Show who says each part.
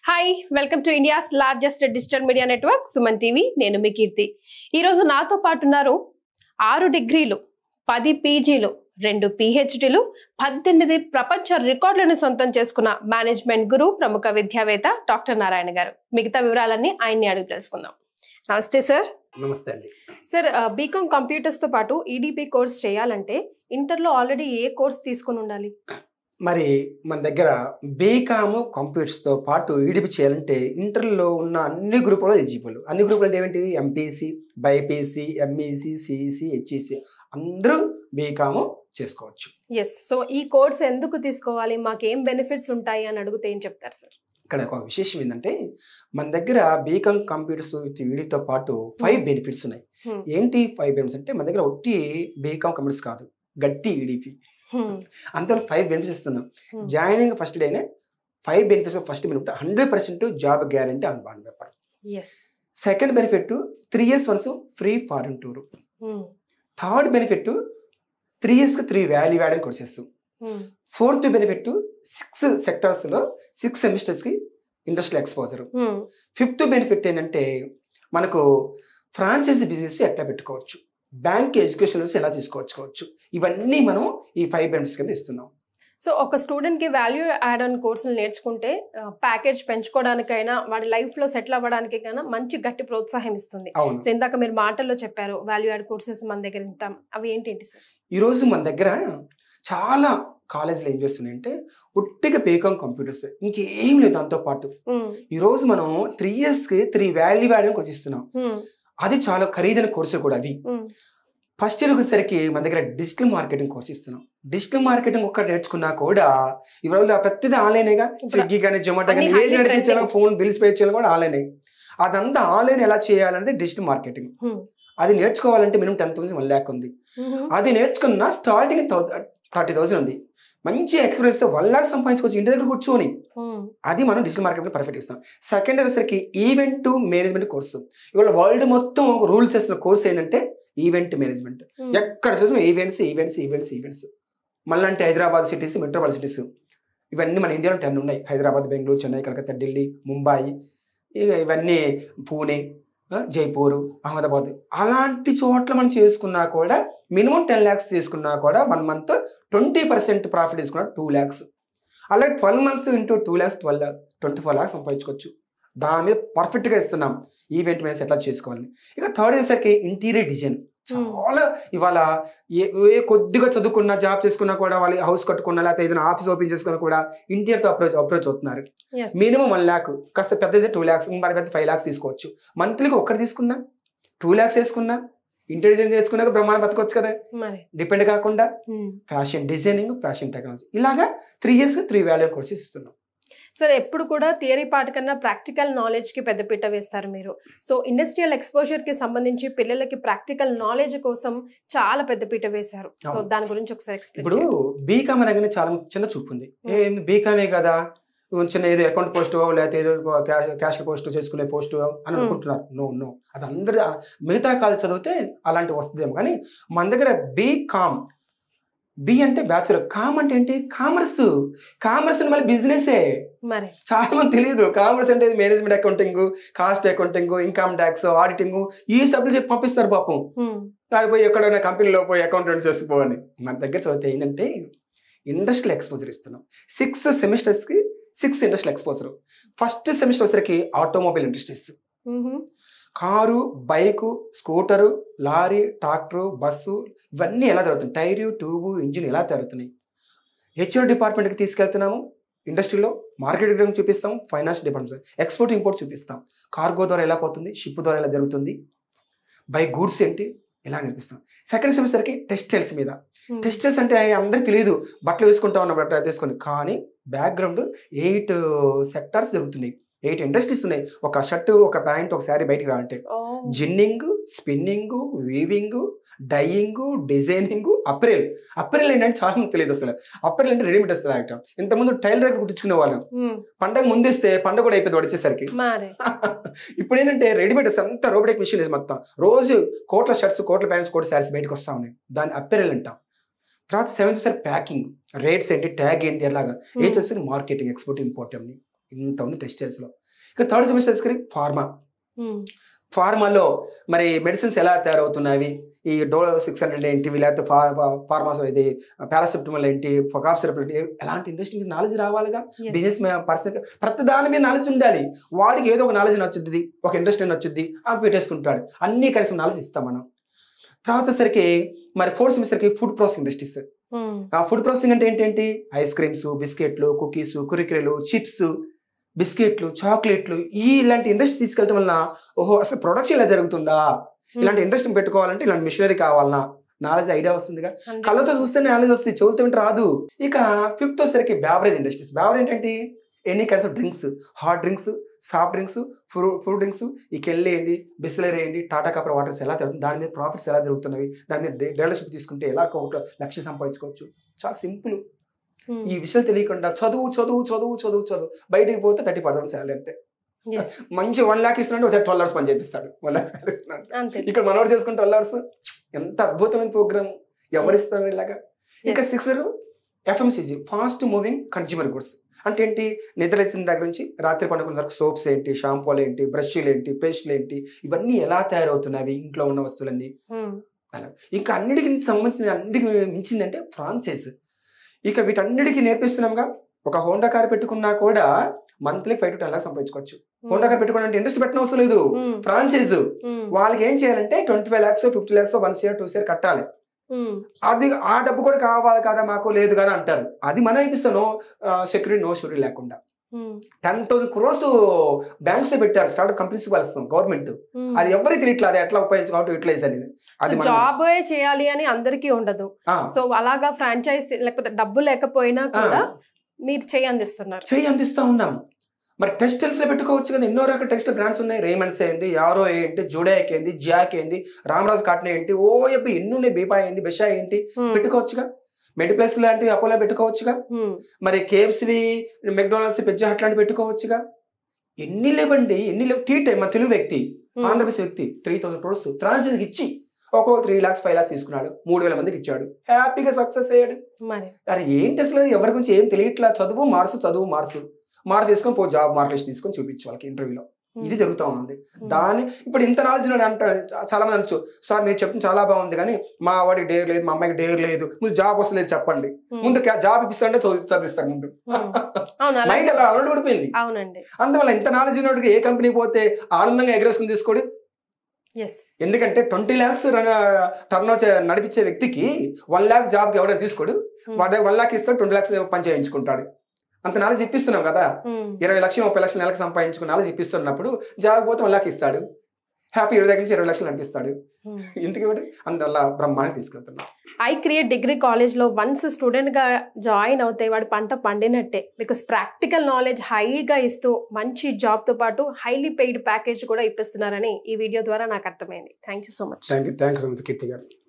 Speaker 1: Hi welcome to India's largest digital media network Suman TV నేను మీ కీర్తి ఈరోజు నాతో పాటు ఉన్నారు ఆరు డిగ్రీలు పది పీజీలు రెండు పిహెచ్డీలు పద్దెనిమిది ప్రపంచ రికార్డులను సొంతం చేసుకున్న మేనేజ్మెంట్ గురు ప్రముఖ విద్యావేత్త డాక్టర్ నారాయణ గారు మిగతా వివరాలన్నీ ఆయన్ని అడిగి తెలుసుకుందాం నమస్తే సార్
Speaker 2: నమస్తే అండి
Speaker 1: సార్ బీకామ్ కంప్యూటర్స్ తో పాటు ఈడిపి కోర్స్ చేయాలంటే ఇంటర్లో ఆల్రెడీ ఏ కోర్స్ తీసుకుని ఉండాలి
Speaker 2: మరి మన దగ్గర బీకామ్ కంప్యూటర్స్తో పాటు ఈడిపి చేయాలంటే ఇంటర్లో ఉన్న అన్ని గ్రూపులు ఎలిజిబుల్ అన్ని గ్రూపులు అంటే ఏమిటి MPC BiPC MEC CEC HEC అందరూ బీకామ్ చేసుకోవచ్చు
Speaker 1: ఎస్ సో ఈ కోర్స్ ఎందుకు తీసుకోవాలి మాకు ఏం బెనిఫిట్స్ ఉంటాయి అని అడిగితే ఏం చెప్తారు సార్
Speaker 2: ఇక్కడ ఒక విశేషం ఏంటంటే మన దగ్గర బీకామ్ కంప్యూటర్స్ విత్ వీడితో పాటు ఫైవ్ బెనిఫిట్స్ ఉన్నాయి
Speaker 1: Hmm.
Speaker 2: ఏంటి ఫైవ్ బెనిఫిట్స్ అంటే మన దగ్గర ఒట్టి బీకామ్ కంప్యూటర్స్ కాదు గట్టి ఈడిపి అంతలో ఫైవ్ బెనిఫిట్స్ ఇస్తున్నాం
Speaker 1: Hmm.
Speaker 2: జాయినింగ్ ఫస్ట్ డేనే five benefits first benefit hundred percent job guarantee on bond paper
Speaker 1: yes
Speaker 2: second benefit three years once free foreign tour third benefit three ఇయర్స్కి three value added courses fourth benefit six సెక్టర్స్లో six సెమిస్టర్స్కి industrial exposure fifth benefit ఏంటంటే మనకు franchise business ఎట్లా పెట్టుకోవచ్చు bank education loans ఎలా తీసుకోవచ్చుకోవచ్చు ఇవన్నీ మనం ఈ ఫైవ్ బెనిఫిట్స్ కింద ఇస్తున్నాం
Speaker 1: సో ఒక స్టూడెంట్ కి వాల్యూ యాడ్ ఆన్ కోర్సులు నేర్చుకుంటే ప్యాకేజ్ పెంచుకోవడానికైనా వాడి లైఫ్ లో సెటిల్ అవ్వడానికి కన్నా మంచి గట్టి ప్రోత్సాహం ఇస్తుంది
Speaker 2: అవును
Speaker 1: సో ఇందాక మీరు మాటల్లో చెప్పారు వాల్యూ యాడ్ కోర్సెస్ మన దగ్గర ఉంటాం అవి ఏంటేంటి సార్
Speaker 2: ఈరోజు మన దగ్గర చాలా కాలేజీలు ఏం చేస్తున్నాయంటే ఒట్టిగా బేకామ్ కంప్యూటర్స్ ఇంకేం లేదు దాంతో పాటు ఈరోజు మనం త్రీ ఇయర్స్కి త్రీ వాల్యూ యాడ్ కోర్స్ ఇస్తున్నాం అది చాలా ఖరీదైన కోర్సులు కూడా అవి ఫస్ట్ ఇయర్ వచ్చేసరికి మన దగ్గర డిజిటల్ మార్కెటింగ్ కోర్స్ ఇస్తున్నాం డిజిటల్ మార్కెటింగ్ ఒక్కటి నేర్చుకున్నా కూడా ఇవాళ ప్రతిదీ ఆన్లైనేగా స్విగ్గీ కానీ జొమాటో కానీ
Speaker 1: అన్ని
Speaker 2: ఏది
Speaker 1: highly
Speaker 2: నడిపించాలో
Speaker 1: trending.
Speaker 2: ఫోన్ బిల్స్ పే చేయాలి కూడా ఆన్లైనే అదంతా ఆన్లైన్ ఎలా చేయాలనేది డిజిటల్ మార్కెటింగ్ అది నేర్చుకోవాలంటే minimum ten thousand one lakh ఉంది అది నేర్చుకున్న స్టార్టింగ్ థర్టీ థౌసండ్ ఉంది మంచి ఎక్స్పీరియన్స్ తో వన్ ల్యాక్ సంపాదించుకోవచ్చు ఇంటి దగ్గర కూర్చొని అది మనం డిజిటల్ మార్కెట్ పర్ఫెక్ట్ ఇస్తాం సెకండ్ వచ్చేసరికి ఈవెంట్ మేనేజ్మెంట్ కోర్సు ఇవాళ వరల్డ్ మొత్తం ఒక రూల్స్ చేసిన కోర్స్ ఏంటంటే ఈవెంట్ మేనేజ్మెంట్ ఎక్కడ చూసిన ఈవెంట్స్ ఈవెంట్స్ ఈవెంట్స్ ఈవెంట్స్ మళ్ళీ అంటే హైదరాబాద్ సిటీస్ మెట్రోపాలిటన్ సిటీస్ ఇవన్నీ మన ఇండియాలో టెన్ ఉన్నాయి హైదరాబాద్ బెంగళూరు చెన్నై కలకత్తా ఢిల్లీ ముంబాయి ఇక ఇవన్నీ పూణే ఆ, జైపూర్ అహ్మదాబాద్ అలాంటి చోట్ల మనం చేసుకున్నా కూడా మినిమం టెన్ ల్యాక్స్ చేసుకున్నా కూడా one month twenty percent profit తీసుకున్నా టూ ల్యాక్స్ అలాగే twelve months into two lakhs twelve twenty four lakhs సంపాదించుకోవచ్చు దాని మీద పర్ఫెక్ట్గా ఇస్తున్నాం ఈవెంట్ మేనేజ్ ఎట్లా చేసుకోవాలని ఇక థర్డ్ వచ్చేసరికి ఇంటీరియర్ డిజైన్ చాలా ఇవాళ ఏ ఏ కొద్దిగా చదువుకున్నా జాబ్ చేసుకున్నా కూడా వాళ్ళు హౌస్ కట్టుకున్నా లేకపోతే ఏదైనా ఆఫీస్ ఓపెన్ చేసుకున్నా కూడా ఇంటీరియర్తో అప్రోచ్ అప్రోచ్ అవుతున్నారు మినిమం వన్ ల్యాక్ కాస్త పెద్దది టూ ల్యాక్స్ మరి పెద్ద ఫైవ్ ల్యాక్స్ తీసుకోవచ్చు మంత్లీకి ఒక్కటి తీసుకున్నా టూ ల్యాక్స్ వేసుకున్నా ఇంటీరియర్ డిజైన్ చేసుకున్నాక బ్రహ్మాండ బతకొచ్చు కదా
Speaker 1: మరి
Speaker 2: డిపెండ్ కాకుండా ఫ్యాషన్ డిజైనింగ్ ఫ్యాషన్ టెక్నాలజీ ఇలాగా three years three value courses ఇస్తున్నాం
Speaker 1: సార్ ఎప్పుడు కూడా థియరీ పార్ట్ కన్నా ప్రాక్టికల్ నాలెడ్జ్ కి పెద్దపీట వేస్తారు మీరు సో ఇండస్ట్రియల్ ఎక్స్పోజర్ కి సంబంధించి పిల్లలకి ప్రాక్టికల్ నాలెడ్జ్ కోసం చాలా పెద్దపీట వేశారు సో
Speaker 2: అవును.
Speaker 1: దాని గురించి ఒకసారి
Speaker 2: ఇప్పుడు
Speaker 1: ఎక్స్ప్లెయిన్
Speaker 2: బీకామ్ అనగానే చాలా చిన్న చూపు ఉంది ఏం బీకామే కదా చిన్న ఏదో అకౌంట్ పోస్ట్ లేకపోతే ఏదో క్యాష్ పోస్ట్ చేసుకునే పోస్ట్ అని
Speaker 1: Hmm.
Speaker 2: అనుకుంటున్నారు నో నో అది అందరు మిగతా కాలేజ్ చదివితే అలాంటి వస్తుందేమో కానీ మన దగ్గర బీకామ్ బి అంటే బ్యాచులర్ కామ్ అంటే ఏంటి కామర్స్ కామర్స్ మళ్ళీ బిజినెసే
Speaker 1: మరి
Speaker 2: చాలా మంది తెలియదు కామర్స్ అంటే management accounting cost accounting income tax auditing ఈ సబ్జెక్ట్ చెప్పి పంపిస్తారు పాపం
Speaker 1: Hmm.
Speaker 2: పోయి ఎక్కడైనా కంపెనీలో పోయి అకౌంటెంట్ చేసుకోవాలి మన దగ్గర చదివితే ఏంటంటే ఇండస్ట్రియల్ ఎక్స్పోజర్ ఇస్తున్నాం సిక్స్ సెమిస్టర్స్కి six industrial exposure first semester వచ్చరికి automobile industries
Speaker 1: Mhm.
Speaker 2: Car bike scooter lorry tractor bus ఇవన్నీ ఎలా జరుగుతుంది టైరు ట్యూబు ఇంజిన్ ఎలా జరుగుతున్నాయి హెచ్ఆర్ డిపార్ట్మెంట్కి తీసుకెళ్తున్నాము ఇండస్ట్రీలో మార్కెటింగ్ చూపిస్తాం ఫైనాన్స్ డిపార్ట్మెంట్ ఎక్స్పోర్ట్ ఇంపోర్ట్ చూపిస్తాం కార్గో ద్వారా ఎలా పోతుంది షిప్ ద్వారా ఎలా జరుగుతుంది బై గూడ్స్ ఏంటి ఎలా నేర్పిస్తాం సెకండ్ సెమిస్టర్కి టెక్స్టైల్స్ మీద
Speaker 1: Hmm.
Speaker 2: టెక్స్టైల్స్ అంటే అందరికి తెలియదు బట్టలు వేసుకుంటా ఉన్న బట్టలు తీసుకొని కానీ బ్యాక్గ్రౌండ్ ఎయిట్ సెక్టార్స్ జరుగుతున్నాయి ఎయిట్ ఇండస్ట్రీస్ ఉన్నాయి ఒక షర్ట్ ఒక ప్యాంట్ ఒక శారీ బయటికి రావంటే
Speaker 1: Oh.
Speaker 2: Ginning spinning weaving dyeing designing apparel apparel ఏంటంటే చాలా మంది తెలియదు అసలు అప్రెల్ అంటే రెడీమేడ్ వస్తుంది ఐటమ్ ఇంతకుముందు టైలర్ దగ్గర కుట్టించుకునే వాళ్ళం
Speaker 1: Hmm.
Speaker 2: పండగ ముందేస్తే పండగ కూడా అయిపోయింది వాడు వచ్చేసరికి
Speaker 1: మరి
Speaker 2: ఇప్పుడు ఏంటంటే రెడీమేడ్ అంతా రోబోటిక్ మిషన్ మొత్తం రోజు కోట్ల షర్ట్స్ కోట్ల ప్యాంట్స్ కోట్ల శారీస్ బయటకు వస్తా ఉన్నాయి దాన్ని అప్పెరల్ అంటాం తర్వాత సెవెంత్ సార్ ప్యాకింగ్ రేట్స్ ఏంటి ట్యాగ్ ఏంటి ఎలాగా ఎయిత్ వచ్చేసి మార్కెటింగ్ ఎక్స్పోర్ట్ ఇంపోర్ట్ అని ఇంత ఉంది టెక్స్టైల్స్లో ఇక థర్డ్ సెమిస్టర్ వచ్చేసరికి ఫార్మా ఫార్మాలో మరి మెడిసిన్స్ ఎలా తయారవుతున్నాయి ఈ డోలో సిక్స్ హండ్రెడ్ ఏంటి లేకపోతే ఫా ఫార్మాస్ ఇది పారాసెప్టమల్ ఏంటి ఫొకాప్ సిరప్ ఏంటి ఎలాంటి ఇండస్ట్రీ మీద నాలెడ్జ్ రావాలిగా
Speaker 1: Yes.
Speaker 2: బిజినెస్ పర్సన్ ప్రతి దాని మీద నాలెడ్జ్ ఉండాలి వాడికి ఏదో ఒక నాలెడ్జ్ నచ్చుద్ది ఒక ఇండస్ట్రీ నచ్చుద్ది ఆ పెట్టేసుకుంటాడు అన్ని కలిసి నాలెడ్జ్ ఇస్తాం మనం తర్వాత వచ్చేసరికి మరి ఫోర్త్ సెమిస్టర్కి ఫుడ్ ప్రాసెసింగ్ ఇండస్ట్రీస్ ఆ ఫుడ్ ప్రాసెసింగ్ అంటే ఏంటంటి ఐస్ క్రీమ్స్ బిస్కెట్లు కుకీస్ కురికెలు చిప్స్ బిస్కెట్లు చాక్లెట్లు ఈ ఇలాంటి ఇండస్ట్రీ తీసుకెళ్ళటం వలన ఓహో అసలు ప్రొడక్షన్ ఇలా జరుగుతుందా ఇలాంటి ఇండస్ట్రీ పెట్టుకోవాలంటే ఇలాంటి మిషనరీ కావాలన్నా నాలెడ్జ్ ఐడియా వస్తుందిగా కళ్ళతో చూస్తే నాలెడ్జ్ వస్తుంది చెవులతో వింటే రాదు ఇక ఫిఫ్త్ వచ్చేసరికి బ్యావరేజ్ ఇండస్ట్రీస్ బ్యావరేజ్ ఏంటి any kinds of drinks hot drinks soft drinks ఫ్రూ ఫ్రూట్ డ్రింక్స్ ఈ కెళ్ళి ఏంటి బిస్లరీ ఏంటి టాటా కాపర్ వాటర్స్ ఎలా జరుగుతుంది దాని మీద ప్రాఫిట్స్ ఎలా జరుగుతున్నవి దాని మీద డీలర్షిప్ తీసుకుంటే ఎలా ఒక లక్ష్యం సంపాదించుకోవచ్చు చాలా సింపుల్ ఈ విషయాలు తెలియకుండా చదువు చదువు చదువు చదువు చదువు బయటికి పోతే థర్టీ పర్సెంట్ శాలరీ అంతే మంచి వన్ లాక్ ఇస్తున్నాడు ఒక ట్వెల్వ్ అవర్స్ పని చేపిస్తాడు వన్ లాక్ శాలరీ ఇస్తున్నాడు
Speaker 1: అంతే
Speaker 2: ఇక్కడ మనోడు చేసుకుని ట్వెల్వ్ అవర్స్ ఎంత అద్భుతమైన ప్రోగ్రామ్ ఎవరిస్తారు ఇలాగా ఇంకా six FMCG fast moving consumer goods అంటే ఏంటి నిద్ర లేచిన దగ్గర నుంచి రాత్రి పండుకున్న వరకు సోప్స్ ఏంటి షాంపూలు ఏంటి బ్రష్లు ఏంటి పేస్ట్లు ఏంటి ఇవన్నీ ఎలా తయారవుతున్నాయి ఇంట్లో ఉన్న వస్తువులన్నీ ఇంకా అన్నిటికి సంబంధించిన అన్నిటికి మించిందంటే ఫ్రాన్సైజ్ ఇక వీటన్నిటికీ నేర్పిస్తున్నాంగా ఒక హోండా కార్ పెట్టుకున్నా కూడా monthly five to ten lakhs సంపాదించుకోవచ్చు హోండా కార్ పెట్టుకోవడానికి ఇంట్రెస్ట్ పెట్టిన అవసరం లేదు ఫ్రాన్సైజ్ వాళ్ళకి ఏం చేయాలంటే twenty five lakhs fifty lakhs one year two year కట్టాలి అది ఆ డబ్బు కూడా కావాలి కదా మాకు లేదు కదా అంటారు అది మనం ఇప్పిస్తాను సెక్యూరిటీ నో షూరిటీ లేకుండా టెన్ థౌసండ్ క్రోర్స్ బ్యాంక్స్ పెట్టారు స్టార్ట్అప్ కంపెనీస్ వాళ్ళు గవర్నమెంట్ అది ఎవరికి తెలియట్లేదు అది ఎట్లా ఉపయోగించుకోవడం యూటిలైజ్ అనేది అది మనం-
Speaker 1: జాబ్ చేయాలి అని అందరికీ ఉండదు
Speaker 2: ఆ,
Speaker 1: సో అలాగా ఫ్రాంచైజ్ లేకపోతే డబ్బు లేకపోయినా
Speaker 2: ఆ,
Speaker 1: కూడా మీరు చేయి అందిస్తున్నారు
Speaker 2: చెయ్యి అందిస్తూ ఉన్నాం మరి టెక్స్టైల్స్ లో పెట్టుకోవచ్చు కదా ఎన్నో రకాల టెక్స్టైల్ బ్రాండ్స్ ఉన్నాయి రేమండ్స్ ఏంది యారో ఏంటి జుడాక్ ఏంది జాక్ ఏంది రామరాజు కాటన్ ఏంటి ఓ చెప్పి ఎన్ని ఉన్నాయి బీపా ఏంటి బెషా ఏంటి పెట్టుకోవచ్చుగా మెడిప్లస్ లాంటివి అపోలో పెట్టుకోవచ్చుగా మరి కేఎఫ్సివి మెక్డొనాల్డ్స్ పిజ్జా హట్ లాంటి పెట్టుకోవచ్చుగా ఎన్ని లేవండి ఎన్ని లేవు టీ టైం మన తెలుగు వ్యక్తి ఆంధ్రప్రదేశ్ వ్యక్తి త్రీ థౌసండ్ క్రోర్స్ ఫ్రాన్సీకి ఇచ్చి ఒక్కో త్రీ లాక్స్ ఫైవ్ లాక్స్ తీసుకున్నాడు మూడు వేల మందికి ఇచ్చాడు హ్యాపీగా సక్సెస్ అయ్యాడు
Speaker 1: మరి
Speaker 2: అరే ఏంటి అసలు ఎవరి గురించి ఏం తెలియట్లా చదువు మార్సు చదువు మార్సు మార్క్స్ తీసుకొని పో జాబ్ మార్కెట్ తీసుకొని చూపించు వాళ్ళకి ఇంటర్వ్యూలో ఇది జరుగుతూ ఉంది దాని ఇప్పుడు ఇంత నాలెడ్జ్ అంటారు చాలా మంది అనొచ్చు సార్ మీరు చెప్తుంది చాలా బాగుంది కానీ మా వాడికి డేర్ లేదు మా అమ్మాయికి డేర్ లేదు ముందు జాబ్ వస్తలేదు చెప్పండి ముందు జాబ్ ఇప్పిస్తారంటే చదువు- చదివిస్తారు ముందు
Speaker 1: అవును అలా
Speaker 2: మైండ్ అలా అలవాటు పడిపోయింది
Speaker 1: అవునండి
Speaker 2: అందువల్ల ఇంత నాలెడ్జ్ ఉన్నట్టుగా ఏ కంపెనీ పోతే ఆనందంగా ఎగరేసుకుని తీసుకోడు
Speaker 1: ఎస్
Speaker 2: ఎందుకంటే ట్వంటీ ల్యాక్స్ టర్న్ నడిపించే వ్యక్తికి వన్ ల్యాక్ జాబ్కి ఎవరైనా తీసుకోడు వాడి వన్ ల్యాక్ ఇస్తాడు ట్వంటీ ల్యాక్స్ పని చేయించుకుంటాడు అంత నాలెడ్జ్ ఇప్పిస్తున్నాం కదా ఇరవై లక్షలు ముప్పై లక్షలు నెలకు సంపాదించుకున్న నాలెడ్జ్ ఇప్పిస్తున్నప్పుడు జాబ్ పోతే వన్ ల్యాక్ ఇస్తాడు హ్యాపీ ఇరవై దగ్గర నుంచి ఇరవై లక్షలు అనిపిస్తాడు ఇంటికి ఒకటి అందువల్ల బ్రహ్మాండంగా తీసుకెళ్తున్నాం
Speaker 1: ఐ క్రియేట్ డిగ్రీ కాలేజ్లో వన్స్ స్టూడెంట్గా జాయిన్ అవుతే వాడి పంట పండినట్టే బికాస్ ప్రాక్టికల్ నాలెడ్జ్ హైగా ఇస్తూ మంచి జాబ్తో పాటు హైలీ పెయిడ్ ప్యాకేజ్ కూడా ఇప్పిస్తున్నారని ఈ వీడియో ద్వారా నాకు అర్థమైంది thank you so much
Speaker 2: thank you thank you Keerthi గారు